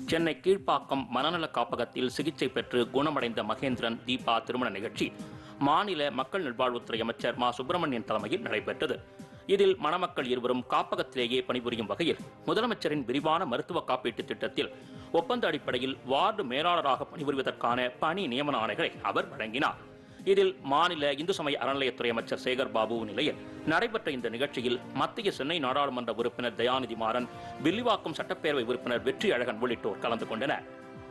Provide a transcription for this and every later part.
சென்னை கீழ்ப்பாக்கம் மனநல காப்பகத்தில் சிகிச்சை பெற்று குணமடைந்த மகேந்திரன் தீபா திருமண நிகழ்ச்சி மாநில மக்கள் நல்வாழ்வுத்துறை அமைச்சர் மா சுப்பிரமணியன் தலைமையில் நடைபெற்றது இதில் மணமக்கள் இருவரும் காப்பகத்திலேயே பணிபுரியும் வகையில் முதலமைச்சரின் விரிவான மருத்துவ காப்பீட்டுத் திட்டத்தில் ஒப்பந்த அடிப்படையில் வார்டு மேலாளராக பணிபுரிவதற்கான பணி நியமன ஆணைகளை அவர் வழங்கினார் இதில் மாநில இந்து சமய அறநிலையத்துறை அமைச்சர் சேகர் பாபு நிலையில் நடைபெற்ற இந்த நிகழ்ச்சியில் மத்திய சென்னை நாடாளுமன்ற உறுப்பினர் தயாநிதி மாறன் வில்லிவாக்கம் சட்டப்பேரவை உறுப்பினர் வெற்றி அழகன் உள்ளிட்டோர் கலந்து கொண்டனர்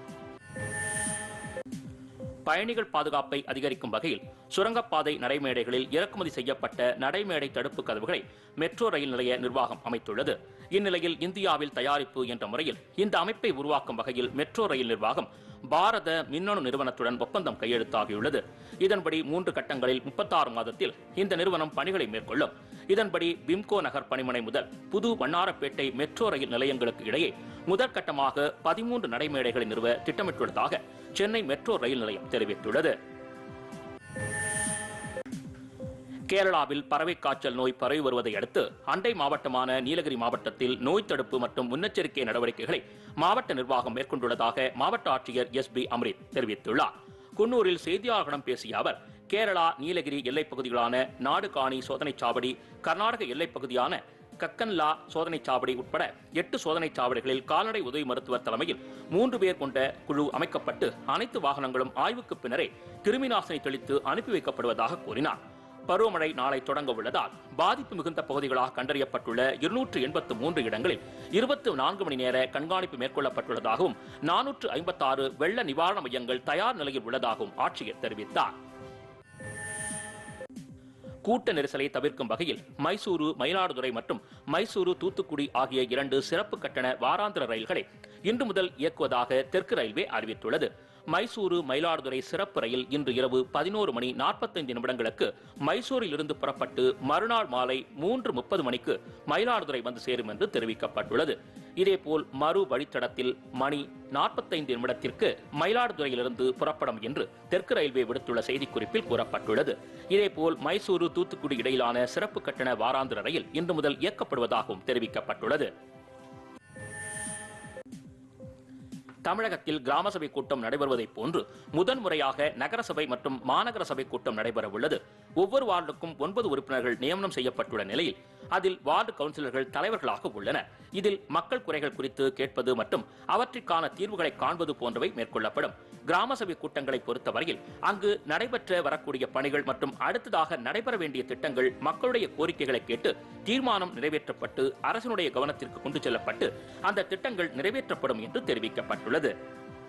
பயணிகள் பாதுகாப்பை அதிகரிக்கும் வகையில் சுரங்கப்பாதை நடைமேடைகளில் இறக்குமதி செய்யப்பட்ட நடைமேடை தடுப்பு கதவுகளை மெட்ரோ ரயில் நிலைய நிர்வாகம் அமைத்துள்ளது இந்நிலையில் இந்தியாவில் தயாரிப்பு என்ற முறையில் இந்த அமைப்பை உருவாக்கும் வகையில் மெட்ரோ ரயில் நிர்வாகம் பாரத மின்னணு நிறுவனத்துடன் ஒப்பந்தம் கையெழுத்தாகியுள்ளது இதன்படி மூன்று கட்டங்களில் முப்பத்தாறு மாதத்தில் இந்த நிறுவனம் பணிகளை மேற்கொள்ளும் இதன்படி பிம்கோ நகர் பணிமனை முதல் புது வண்ணாரப்பேட்டை மெட்ரோ ரயில் நிலையங்களுக்கு இடையே முதற்கட்டமாக பதிமூன்று நடைமேடைகளை நிறுவ திட்டமிட்டுள்ளதாக சென்னை மெட்ரோ ரயில் நிலையம் தெரிவித்துள்ளது கேரளாவில் பறவை காய்ச்சல் நோய் பரவி வருவதை அடுத்து அண்டை மாவட்டமான நீலகிரி மாவட்டத்தில் நோய் தடுப்பு மற்றும் முன்னெச்சரிக்கை நடவடிக்கைகளை மாவட்ட நிர்வாகம் மேற்கொண்டுள்ளதாக மாவட்ட ஆட்சியர் எஸ் பி அம்ரித் தெரிவித்துள்ளார் குன்னூரில் செய்தியாளர்களிடம் பேசிய அவர் கேரளா நீலகிரி எல்லைப் பகுதிகளான நாடுகாணி சோதனைச் சாவடி கர்நாடக எல்லைப் பகுதியான கக்கன்லா சோதனைச் சாவடி உட்பட எட்டு சோதனைச் சாவடிகளில் கால்நடை உதவி மருத்துவர் தலைமையில் மூன்று பேர் கொண்ட குழு அமைக்கப்பட்டு அனைத்து வாகனங்களும் ஆய்வுக்கு பின்னரே கிருமி நாசினி தெளித்து அனுப்பி வைக்கப்படுவதாக கூறினார் பருவமழை நாளை தொடங்க உள்ளதால் பாதிப்பு மிகுந்த பகுதிகளாக கண்டறியப்பட்டுள்ள இருநூற்று எண்பத்து மூன்று இடங்களில் இருபத்தி நான்கு மணி நேர கண்காணிப்பு மேற்கொள்ளப்பட்டுள்ளதாகவும் நானூற்று ஐம்பத்தாறு வெள்ள நிவாரண மையங்கள் தயார் நிலையில் உள்ளதாகவும் ஆட்சியர் தெரிவித்தார் கூட்ட நெரிசலை தவிர்க்கும் வகையில் மைசூரு மயிலாடுதுறை மற்றும் மைசூரு தூத்துக்குடி ஆகிய இரண்டு சிறப்பு கட்டண வாராந்திர ரயில்களை இன்று முதல் இயக்குவதாக தெற்கு ரயில்வே அறிவித்துள்ளது மைசூரு மயிலாடுதுறை சிறப்பு ரயில் இன்று இரவு பதினோரு மணி நாற்பத்தைந்து நிமிடங்களுக்கு மைசூரில் இருந்து புறப்பட்டு மறுநாள் மாலை மூன்று முப்பது மணிக்கு மயிலாடுதுறை வந்து சேரும் என்று தெரிவிக்கப்பட்டுள்ளது இதேபோல் மறு வழித்தடத்தில் மணி நாற்பத்தைந்து நிமிடத்திற்கு மயிலாடுதுறையிலிருந்து புறப்படும் என்று தெற்கு ரயில்வே விடுத்துள்ள செய்திக்குறிப்பில் கூறப்பட்டுள்ளது இதேபோல் மைசூரு தூத்துக்குடி இடையிலான சிறப்பு கட்டண வாராந்திர ரயில் இன்று முதல் இயக்கப்படுவதாகவும் தெரிவிக்கப்பட்டுள்ளது தமிழகத்தில் கிராம சபை கூட்டம் நடைபெறுவதைப் போன்று முதன்முறையாக நகரசபை மற்றும் மாநகர சபை கூட்டம் நடைபெற உள்ளது ஒவ்வொரு வார்டுக்கும் ஒன்பது உறுப்பினர்கள் நியமனம் செய்யப்பட்டுள்ள நிலையில் அதில் வார்டு கவுன்சிலர்கள் தலைவர்களாக உள்ளனர் இதில் மக்கள் குறைகள் குறித்து கேட்பது மற்றும் அவற்றிற்கான தீர்வுகளை காண்பது போன்றவை மேற்கொள்ளப்படும் கிராம சபை கூட்டங்களை பொறுத்தவரையில் அங்கு நடைபெற்ற வரக்கூடிய பணிகள் மற்றும் அடுத்ததாக நடைபெற வேண்டிய திட்டங்கள் மக்களுடைய கோரிக்கைகளை கேட்டு தீர்மானம் நிறைவேற்றப்பட்டு அரசினுடைய கவனத்திற்கு கொண்டு செல்லப்பட்டு அந்த திட்டங்கள் நிறைவேற்றப்படும் என்று தெரிவிக்கப்பட்டுள்ளது